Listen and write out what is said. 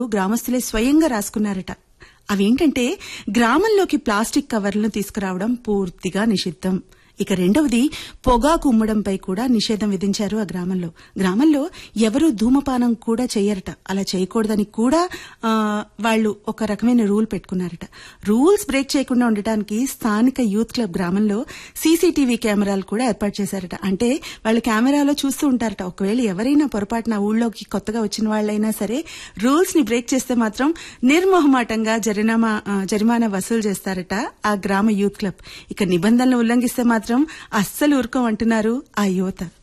గ్రామస్తులే స్వయంగా రాసుకున్నారట అవేంటంటే గ్రామంలోకి ప్లాస్టిక్ కవర్లను తీసుకురావడం పూర్తిగా నిషిద్ధం ఇక రెండవది పొగాకు ఉమ్మడంపై కూడా నిషేధం విధించారు ఆ గ్రామంలో గ్రామంలో ఎవరూ ధూమపానం కూడా చేయరట అలా చేయకూడదని కూడా ఆ, వాళ్ళు ఒక రకమైన రూల్ పెట్టుకున్నారట రూల్స్ బ్రేక్ చేయకుండా ఉండటానికి స్థానిక యూత్ క్లబ్ గ్రామంలో సీసీటీవీ కెమెరాలు కూడా ఏర్పాటు చేశారట అంటే వాళ్ళు కెమెరాలో చూస్తూ ఉంటారట ఒకవేళ ఎవరైనా పొరపాటున ఊళ్ళోకి కొత్తగా వచ్చిన వాళ్ళైనా సరే రూల్స్ ని బ్రేక్ చేస్తే మాత్రం నిర్మోహమాటంగా జరినామా ఆ, జరిమానా వసూలు చేస్తారట ఆ గ్రామ యూత్ క్లబ్ ఇక నిబంధనలు ఉల్లంఘిస్తే మాత్రం అస్సలు ఊరుకోమంటున్నారు ఆ యువత